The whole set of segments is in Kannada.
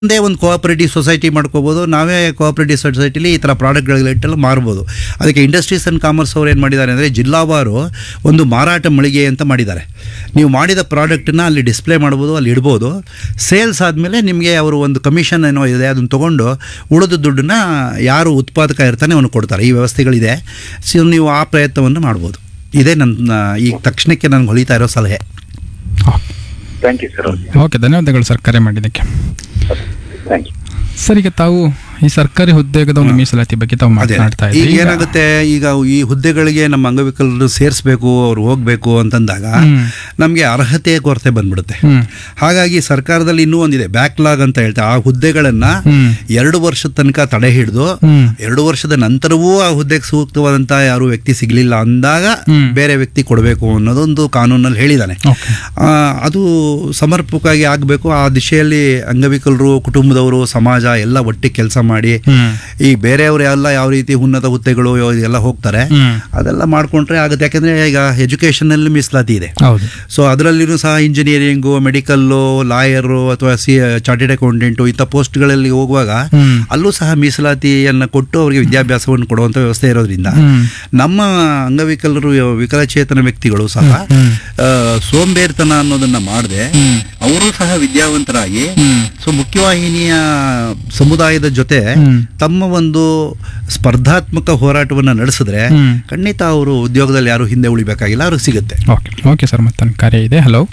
ಒಂದೇ ಒಂದು ಕೋಆಪರೇಟಿವ್ ಸೊಸೈಟಿ ಮಾಡ್ಕೋಬೋದು ನಾವೇ ಕೋಆಪರೇಟಿವ್ ಸೊಸೈಟಿಲಿ ಈ ಥರ ಪ್ರಾಡಕ್ಟ್ಗಳಿಟ್ಟೆಲ್ಲ ಮಾರ್ಬೋದು ಅದಕ್ಕೆ ಇಂಡಸ್ಟ್ರೀಸ್ ಆ್ಯಂಡ್ ಕಾಮರ್ಸ್ ಅವ್ರು ಏನು ಮಾಡಿದ್ದಾರೆ ಅಂದರೆ ಜಿಲ್ಲಾವಾರು ಒಂದು ಮಾರಾಟ ಮಳಿಗೆ ಅಂತ ಮಾಡಿದ್ದಾರೆ ನೀವು ಮಾಡಿದ ಪ್ರಾಡಕ್ಟನ್ನ ಅಲ್ಲಿ ಡಿಸ್ಪ್ಲೇ ಮಾಡ್ಬೋದು ಅಲ್ಲಿ ಇಡ್ಬೋದು ಸೇಲ್ಸ್ ಆದಮೇಲೆ ನಿಮಗೆ ಅವರು ಒಂದು ಕಮಿಷನ್ ಏನೋ ಇದೆ ಅದನ್ನು ತೊಗೊಂಡು ಉಳಿದ ದುಡ್ಡನ್ನ ಯಾರು ಉತ್ಪಾದಕ ಇರ್ತಾನೆ ಅವನು ಕೊಡ್ತಾರೆ ಈ ವ್ಯವಸ್ಥೆಗಳಿದೆ ಸೊ ನೀವು ಆ ಪ್ರಯತ್ನವನ್ನು ಮಾಡ್ಬೋದು ಇದೇ ನನ್ನ ಈಗ ತಕ್ಷಣಕ್ಕೆ ನನಗೆ ಹೊಲಿತಾ ಇರೋ ಸಲಹೆ ಥ್ಯಾಂಕ್ ಯು ಸರ್ ಓಕೆ ಧನ್ಯವಾದಗಳು ಸರ್ ಕರೆ ಮಾಡಿದ್ದಕ್ಕೆ ಥ್ಯಾಂಕ್ ಯು ಸರ್ ಈಗ ತಾವು ಈ ಸರ್ಕಾರಿ ಉದ್ಯೋಗದ ಒಂದು ಮೀಸಲಾತಿ ಬಗ್ಗೆ ತಾವು ಅದೇ ಮಾತನಾಡ್ತಾ ಈಗ ಇದ್ದೀರಿ ಈಗ- ಏನಾಗುತ್ತೆ ಈಗ ಈ ಹುದ್ದೆಗಳಿಗೆ ನಮ್ಮ ಅಂಗವಿಕಲರು ಸೇರಿಸ್ಬೇಕು ಅವ್ರು ಹೋಗ್ಬೇಕು ಅಂತಂದಾಗ ಹ್ಮ್. ನಮಗೆ ಅರ್ಹತೆ ಕೊರತೆ ಬಂದ್ಬಿಡುತ್ತೆ ಹ್ಮ್ ಹಾಗಾಗಿ ಸರ್ಕಾರದಲ್ಲಿ ಇನ್ನೂ ಒಂದಿದೆ ಬ್ಯಾಕ್ಲಾಗ್ ಅಂತ ಹೇಳ್ತಾರೆ ಆ ಹುದ್ದೆಗಳನ್ನ ಹ್ಮ್. ಎರಡು ವರ್ಷದ ತನಕ ತಡೆ ಹಿಡಿದು ಹ್ಮ್. ಎರಡು ವರ್ಷದ ನಂತರವೂ ಆ ಹುದ್ದೆಗೆ ಸೂಕ್ತವಾದಂತ ಯಾರು ವ್ಯಕ್ತಿ ಸಿಗ್ಲಿಲ್ಲ ಅಂದಾಗ ಹ್ಮ್. ಬೇರೆ ವ್ಯಕ್ತಿ ಕೊಡಬೇಕು ಅನ್ನೋದೊಂದು ಕಾನೂನಲ್ಲಿ ಹೇಳಿದ್ದಾನೆ ಓಕೆ ಆ, ಅದು ಸಮರ್ಪಕವಾಗಿ ಆಗಬೇಕು ಆ ದಿಶೆಯಲ್ಲಿ ಅಂಗವಿಕಲರು ಕುಟುಂಬದವರು ಸಮಾಜ ಎಲ್ಲ ಒಟ್ಟಿಗೆ ಕೆಲಸ ಮಾಡಿ ಹ್ಮ್ ಈ ಬೇರೆಯವರು ಎಲ್ಲ ಯಾವ ರೀತಿ ಉನ್ನತ ಹುದ್ದೆಗಳು ಎಲ್ಲ ಹೋಗ್ತಾರೆ ಹ್ಮ್ ಅದೆಲ್ಲ ಮಾಡ್ಕೊಂಡ್ರೆ ಆಗುತ್ತೆ ಯಾಕಂದ್ರೆ ಈಗ ಎಜುಕೇಷನಲ್ಲಿ ಮೀಸಲಾತಿ ಇದೆ ಹೌದು ಸೊ ಅದರಲ್ಲಿನೂ ಸಹ ಇಂಜಿನಿಯರಿಂಗು ಮೆಡಿಕಲ್ಲು ಲಾಯರು ಅಥವಾ ಸಿ ಚಾರ್ಟೆಡ್ ಅಕೌಂಟೆಂಟು ಇಂಥ ಪೋಸ್ಟ್ಗಳಲ್ಲಿ ಹೋಗುವಾಗ ಹ್ಮ್ ಅಲ್ಲೂ ಸಹ ಮೀಸಲಾತಿಯನ್ನು ಕೊಟ್ಟು ಅವರಿಗೆ ವಿದ್ಯಾಭ್ಯಾಸವನ್ನು ಕೊಡುವಂಥ ವ್ಯವಸ್ಥೆ ಇರೋದ್ರಿಂದ ಹ್ಮ್ ನಮ್ಮ ಅಂಗವಿಕಲರು ವಿಕಲಚೇತನ ವ್ಯಕ್ತಿಗಳು ಸಹ ಹ್ಮ್. ಆ, ಸೋಂಬೇರಿತನ ಅನ್ನೋದನ್ನ ಮಾಡದೆ ಹ್ಮ್. ಅವರು ಸಹ ವಿದ್ಯಾವಂತರಾಗಿ ಹ್ಮ್. ಸೊ ಮುಖ್ಯವಾಹಿನಿಯ ಸಮುದಾಯದ ಜೊತೆ ಹ್ಮ್. ತಮ್ಮ ಒಂದು ಸ್ಪರ್ಧಾತ್ಮಕ ಹೋರಾಟವನ್ನು ನಡೆಸಿದ್ರೆ ಹ್ಮ್. ಖಂಡಿತ ಅವರು ಉದ್ಯೋಗದಲ್ಲಿ ಯಾರು ಹಿಂದೆ ಉಳಿಬೇಕಾಗಿಲ್ಲ ಅವ್ರಿಗೆ ಸಿಗುತ್ತೆ ಓಕೆ ಓಕೆ ಸರ್ ಮತ್ತೊಂದು ಕಾರ್ಯ ಇದೆ ಹಲೋ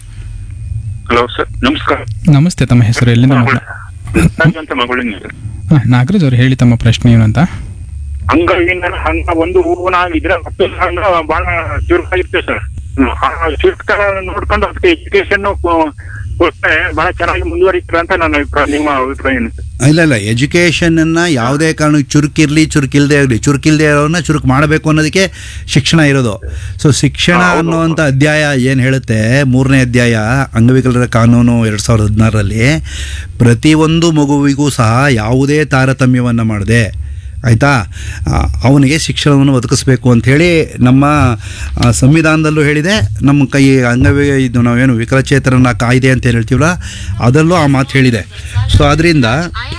ಹಲೋ ಸರ್ ನಮಸ್ಕಾರ ನಮಸ್ತೆ ತಮ್ಮ ಹೆಸರು ಎಲ್ಲಿಂದ ಮಾತನಾ- ನಾಗರಾಜ್ ಅಂತ ಮಗಳಿಂದ ಹಾ, ನಾಗರಾಜ್ ಅವ್ರು ಹೇಳಿ ತಮ್ಮ ಪ್ರಶ್ನೆ ಏನು ಅಂತ ಅಂಗವಿನ ಹಂಗ ಒಂದು ಹೂವಿನ ಇದ್ರೆ ಮತ್ತೊಂದು ಹಂಗ ಬಹಳ ಚುರುಕಾಗಿರುತ್ತೆ ಸರ್ ಆ ಚುರುಕ ನೋಡ್ಕೊಂಡು ಅದಕ್ಕೆ ಎಜುಕೇಶನ್ ಕೊಟ್ಟರೆ ಬಹಳ ಚೆನ್ನಾಗಿ ಮುಂದುವರಿತಾರೆ ಅಂತ ನನ್ನ ಅಭಿಪ್ರಾಯ ನಿಮ್ಮ ಅಭಿಪ್ರಾಯ ಏನು ಸರ್ ಇಲ್ಲ ಇಲ್ಲ ಎಜುಕೇಷನ್ ಅನ್ನ ಯಾವುದೇ ಕಾರಣಕ್ಕೆ ಚುರುಕಿರ್ಲಿ ಚುರುಕಿಲ್ದೇ ಇರಲಿ ಚುರುಕಿಲ್ದೇ ಇರೋರನ್ನ ಚುರುಕು ಮಾಡಬೇಕು ಅನ್ನೋದಕ್ಕೆ ಶಿಕ್ಷಣ ಇರೋದು ಸೊ ಶಿಕ್ಷಣ ಹೌದು. ಅನ್ನುವಂಥ ಅಧ್ಯಾಯ ಏನು ಹೇಳುತ್ತೆ ಮೂರನೇ ಅಧ್ಯಾಯ ಅಂಗವಿಕಲರ ಕಾನೂನು ಎರಡು ಸಾವಿರದ ಹದಿನಾರರಲ್ಲಿ ಪ್ರತಿಯೊಂದು ಮಗುವಿಗೂ ಸಹ ಯಾವುದೇ ತಾರತಮ್ಯವನ್ನು ಮಾಡದೆ ಆಯಿತಾ ಅವನಿಗೆ ಶಿಕ್ಷಣವನ್ನು ಒದಗಿಸ್ಬೇಕು ಅಂಥೇಳಿ ನಮ್ಮ ಆ, ಸಂವಿಧಾನದಲ್ಲೂ ಹೇಳಿದೆ ನಮ್ಮ ಕೈ ಅಂಗವಿ ಇದು ನಾವೇನು ವಿಕಲಚೇತನನ ಕಾಯ್ದೆ ಅಂತ ಏನು ಹೇಳ್ತೀವಲ್ಲ ಅದರಲ್ಲೂ ಆ ಮಾತು ಹೇಳಿದೆ ಸೊ ಅದರಿಂದ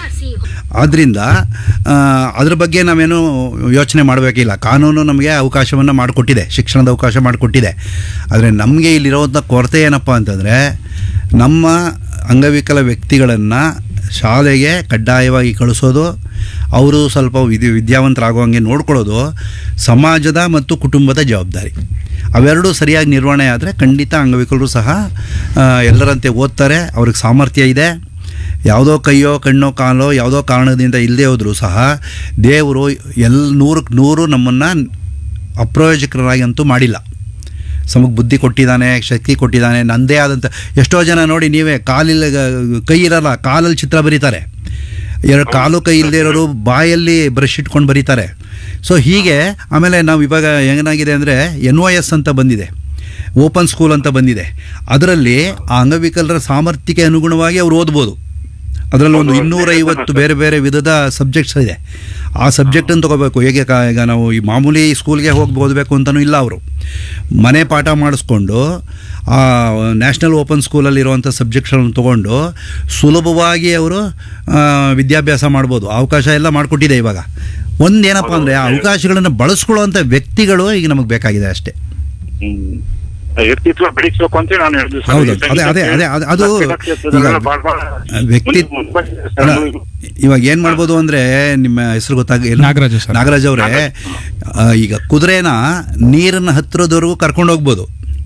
ಆದ್ದರಿಂದ ಆ, ಅದ್ರ ಬಗ್ಗೆ ನಾವೇನು ಯೋಚನೆ ಮಾಡಬೇಕಿಲ್ಲ ಕಾನೂನು ನಮಗೆ ಅವಕಾಶವನ್ನು ಮಾಡಿಕೊಟ್ಟಿದೆ ಶಿಕ್ಷಣದ ಅವಕಾಶ ಮಾಡಿಕೊಟ್ಟಿದೆ ಆದರೆ ನಮಗೆ ಇಲ್ಲಿರೋವಂಥ ಕೊರತೆ ಏನಪ್ಪ ಅಂತಂದರೆ ನಮ್ಮ ಅಂಗವಿಕಲ ವ್ಯಕ್ತಿಗಳನ್ನು ಶಾಲೆಗೆ ಕಡ್ಡಾಯವಾಗಿ ಕಳಿಸೋದು ಅವರು ಸ್ವಲ್ಪ ವಿದ್ಯ ವಿದ್ಯಾವಂತರಾಗುವಂಗೆ ನೋಡ್ಕೊಳ್ಳೋದು ಸಮಾಜದ ಮತ್ತು ಕುಟುಂಬದ ಜವಾಬ್ದಾರಿ ಅವೆರಡೂ ಸರಿಯಾಗಿ ನಿರ್ವಹಣೆ ಆದರೆ ಖಂಡಿತ ಅಂಗವಿಕಲರು ಸಹ ಆ, ಎಲ್ಲರಂತೆ ಓದ್ತಾರೆ ಅವ್ರಿಗೆ ಸಾಮರ್ಥ್ಯ ಇದೆ ಯಾವುದೋ ಕೈಯೋ ಕಣ್ಣೋ ಕಾಲೋ ಯಾವುದೋ ಕಾರಣದಿಂದ ಇಲ್ಲದೆ ಹೋದರೂ ಸಹ ದೇವರು ಎಲ್ ನೂರಕ್ಕೆ ನೂರು ನಮ್ಮನ್ನು ಅಪ್ರಯೋಜಕರಾಗಿ ಅಂತೂ ಮಾಡಿಲ್ಲ ಸಮಕ್ಕೆ ಬುದ್ಧಿ ಕೊಟ್ಟಿದ್ದಾನೆ ಶಕ್ತಿ ಕೊಟ್ಟಿದ್ದಾನೆ ನಂದೇ ಆದಂಥ ಎಷ್ಟೋ ಜನ ನೋಡಿ ನೀವೇ ಕಾಲಿಲ್ಲ ಕೈ ಇರಲ್ಲ ಕಾಲಲ್ಲಿ ಚಿತ್ರ ಬರೀತಾರೆ ಎರಡು ಕಾಲು ಕೈ ಇಲ್ಲದೆ ಇರೋರು ಬಾಯಲ್ಲಿ ಬ್ರಷ್ ಇಟ್ಕೊಂಡು ಬರೀತಾರೆ ಸೊ ಹೀಗೆ ಆಮೇಲೆ ನಾವು ಇವಾಗ ಏನಾಗಿದೆ ಅಂದರೆ ಎನ್ ಒ ಎಸ್ ಅಂತ ಬಂದಿದೆ ಓಪನ್ ಸ್ಕೂಲ್ ಅಂತ ಬಂದಿದೆ ಅದರಲ್ಲಿ ಆ ಅಂಗವಿಕಲರ ಸಾಮರ್ಥ್ಯಕ್ಕೆ ಅನುಗುಣವಾಗಿ ಅವ್ರು ಓದ್ಬೋದು ಅದರಲ್ಲಿ ಒಂದು ಇನ್ನೂರೈವತ್ತು ಬೇರೆ ಬೇರೆ ವಿಧದ ಸಬ್ಜೆಕ್ಟ್ಸ್ ಇದೆ ಆ ಸಬ್ಜೆಕ್ಟನ್ನು ತೊಗೋಬೇಕು ಹೇಗೆ ಕಾ- ಈಗ ನಾವು ಈ ಮಾಮೂಲಿ ಸ್ಕೂಲ್ಗೆ ಹೋಗಿ ಓದಬೇಕು ಅಂತಲೂ ಇಲ್ಲ ಅವರು ಮನೆ ಪಾಠ ಮಾಡಿಸ್ಕೊಂಡು ಆ ನ್ಯಾಷನಲ್ ಓಪನ್ ಸ್ಕೂಲಲ್ಲಿರುವಂಥ ಸಬ್ಜೆಕ್ಟ್ಗಳನ್ನು ತೊಗೊಂಡು ಸುಲಭವಾಗಿ ಅವರು ಆ, ವಿದ್ಯಾಭ್ಯಾಸ ಮಾಡ್ಬೋದು ಅವಕಾಶ ಎಲ್ಲ ಮಾಡಿಕೊಟ್ಟಿದೆ ಇವಾಗ ಒಂದೇನಪ್ಪ ಅಂದರೆ ಆ ಅವಕಾಶಗಳನ್ನು ಬಳಸ್ಕೊಳ್ಳುವಂಥ ವ್ಯಕ್ತಿಗಳು ಈಗ ನಮಗೆ ಬೇಕಾಗಿದೆ ಅಷ್ಟೇ ಹ್ಮ್. ವ್ಯಕ್ತಿತ್ವ ಬೆಳೆಸಬೇಕು ಅಂತ ನಾನು ಹೇಳಿದ್ದು ಸರ್. ಹೌದು, ಈ ಅದೇ- ಅದೇ- ಅದೇ- ಅದೇ- ಅದು ಕ್ರೀಡಾ ಕ್ಷೇತ್ರದಲ್ಲೆಲ್ಲ ಈಗ ಭಾಳ- ಭಾಳ ವ್ಯಕ್ತಿ ಮುಂದೆ- ಮುಂದೆ ಬಂದಿದೆ ಸರ್. ಅಲ್ಲ, ಅದು- ಇವಾಗ ಏನು ಮಾಡ್ಬೋದು ಅಂದರೆ ನಿಮ್ಮ ಹೆಸರು ಗೊತ್ತಾಗ ಏನು? ನಾಗರಾಜು ಸರ್. ನಾಗರಾಜ್ ಅವರೇ ಆ, ಈಗ ಕುದುರೆನ ನೀರನ್ನ ಹತ್ತಿರದವರೆಗೂ ಕರ್ಕೊಂಡು ಹೋಗ್ಬೋದು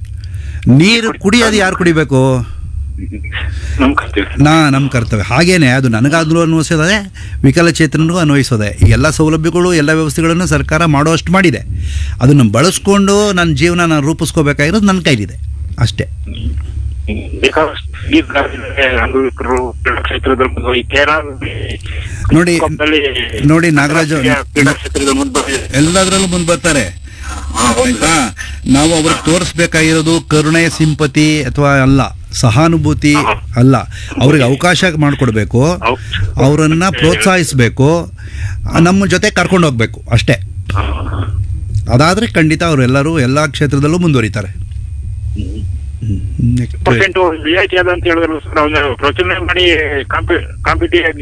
ನೀರು ಕುಡಿಯೋದು ಯಾರು ಕುಡಿಬೇಕು ನಮ್ ಕರ್ತವ್ಯ. ನಾ ನಮ್ಮ ಕರ್ತವ್ಯ ಹಾಗೇನೆ ಅದು ನನಗಾದ್ರೂ ಅನ್ವಯಿಸೋದೆ ವಿಕಲಚೇತನರಿಗೂ ಅನ್ವಯಿಸೋದೆ ಈ ಎಲ್ಲ ಸೌಲಭ್ಯಗಳು ಎಲ್ಲ ವ್ಯವಸ್ಥೆಗಳನ್ನು ಸರ್ಕಾರ ಮಾಡೋಷ್ಟು ಮಾಡಿದೆ ಅದನ್ನು ಬಳಸ್ಕೊಂಡು ನನ್ನ ಜೀವನ ನಾನು ರೂಪಿಸ್ಕೋಬೇಕಾಗಿರೋದು ನನ್ನ ಕೈಲಿದೆ ಅಷ್ಟೇ ಬೇಕಾದಷ್ಟು ಈ ಗ್ರಾಮೀಣ ಅಂಗವಿಕಲರು ಕ್ರೀಡಾ ಕ್ಷೇತ್ರದಲ್ಲಿ ಮುಂದೆ ಈ ಕೇರಳ ನೋಡಿ- ಕಪ್ಪಲ್ಲಿ ನೋಡಿ ನಾಗರಾಜು- ಕ್ರೀಡಾ ಕ್ಷೇತ್ರದಲ್ಲಿ ಮುಂದೆ ಬಂದಿದೆ. ಎಲ್ಲದರಲ್ಲೂ ಮುಂದೆ ಬರ್ತಾರೆ ಆಯ್ತಾ ನಾವು ಅವ್ರಿಗೆ ತೋರಿಸ್ಬೇಕಾಗಿರೋದು ಕರುಣೆ ಸಿಂಪತಿ ಅಥವಾ ಅಲ್ಲ ಸಹಾನುಭೂತಿ ಅಲ್ಲ ಅವ್ರಿಗೆ ಅವಕಾಶ ಮಾಡಿಕೊಡ್ಬೇಕು ಅವರನ್ನು ಪ್ರೋತ್ಸಾಹಿಸಬೇಕು ನಮ್ಮ ಜೊತೆ ಕರ್ಕೊಂಡು ಹೋಗ್ಬೇಕು ಅಷ್ಟೇ ಅದಾದರೆ ಖಂಡಿತ ಅವರೆಲ್ಲರೂ ಎಲ್ಲ ಕ್ಷೇತ್ರದಲ್ಲೂ ಮುಂದುವರಿತಾರೆ ನೆಕ್ಸ್ಟ್ ಪರ್ಸೆಂಟ್ ರಿಯಾಯಿತಿ ಅದ ಅಂತ ಹೇಳಿದ್ರು ಸರ್ ಅವ್ನು ಪ್ರಚನೆ ಮಾಡಿ ಕಾಂಪಿ ಕಾಂಪಿಟೇಟಿವ್